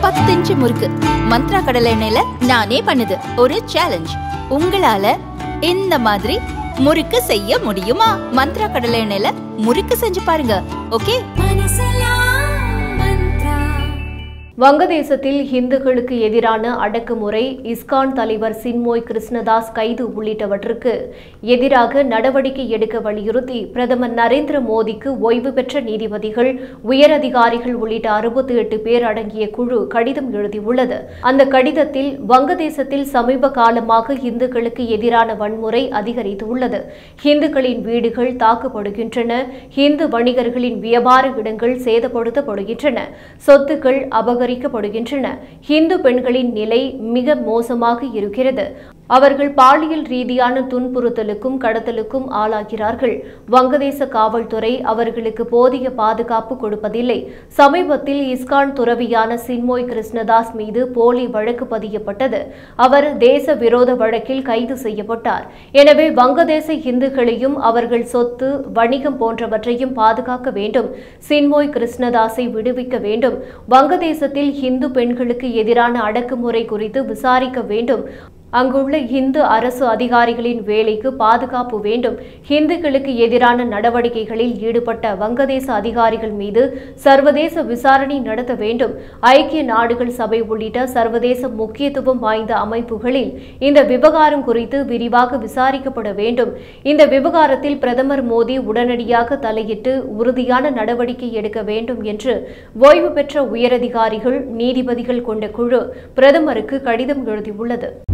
பத்து இன்ச்சு முறுக்கு மந்த்ரா கடலை எண்ணெயில நானே பண்ணுது ஒரு சேலஞ்ச் உங்களால இந்த மாதிரி முறுக்கு செய்ய முடியுமா மந்த்ரா கடலை எண்ணெயில முறுக்கு செஞ்சு பாருங்க ஓகே வங்கதேசத்தில் இந்துக்களுக்கு எதிரான அடக்குமுறை இஸ்கான் தலைவர் சின்மோய் கிருஷ்ணதாஸ் கைது உள்ளிட்டவற்றுக்கு எதிராக நடவடிக்கை எடுக்க வலியுறுத்தி பிரதமர் நரேந்திர மோடிக்கு ஓய்வு பெற்ற நீதிபதிகள் உயரதிகாரிகள் உள்ளிட்ட அறுபத்தி எட்டு பேர் அடங்கிய குழு கடிதம் எழுதியுள்ளது அந்த கடிதத்தில் வங்கதேசத்தில் சமீப காலமாக இந்துக்களுக்கு எதிரான வன்முறை அதிகரித்துள்ளது இந்துக்களின் வீடுகள் தாக்கப்படுகின்றன இந்து வணிகர்களின் வியாபார இடங்கள் சேதப்படுத்தப்படுகின்றன சொத்துக்கள் அபகரிக்கப்படுகின்றன இந்து பெண்களின் நிலை மிக மோசமாக இருக்கிறது அவர்கள் பாலியல் ரீதியான துன்புறுத்தலுக்கும் கடத்தலுக்கும் ஆளாகிறார்கள் வங்கதேச காவல்துறை அவர்களுக்கு போதிய பாதுகாப்பு கொடுப்பதில்லை சமீபத்தில் இஸ்கான் துறவியான சின்மோய் கிருஷ்ணதாஸ் மீது போலி வழக்கு பதியப்பட்டது அவர் தேச விரோத வழக்கில் கைது செய்யப்பட்டார் எனவே வங்கதேச இந்துக்களையும் அவர்கள் சொத்து வணிகம் போன்றவற்றையும் பாதுகாக்க வேண்டும் சின்மோய் கிருஷ்ணதாஸை விடுவிக்க வேண்டும் வங்கதேசத்தில் இந்து பெண்களுக்கு எதிரான அடக்குமுறை குறித்து விசாரிக்க வேண்டும் அங்குள்ள இந்து அரசு அதிகாரிகளின் வேலைக்கு பாதுகாப்பு வேண்டும் இந்துக்களுக்கு எதிரான நடவடிக்கைகளில் ஈடுபட்ட வங்கதேச அதிகாரிகள் மீது சர்வதேச விசாரணை நடத்த வேண்டும் ஐக்கிய நாடுகள் சபை உள்ளிட்ட சர்வதேச முக்கியத்துவம் வாய்ந்த அமைப்புகளில் இந்த விவகாரம் குறித்து விரிவாக விசாரிக்கப்பட வேண்டும் இந்த விவகாரத்தில் பிரதமர் மோடி உடனடியாக தலையிட்டு உறுதியான நடவடிக்கை எடுக்க வேண்டும் என்று ஓய்வு பெற்ற உயரதிகாரிகள் நீதிபதிகள் கொண்ட குழு பிரதமருக்கு கடிதம் எழுதியுள்ளது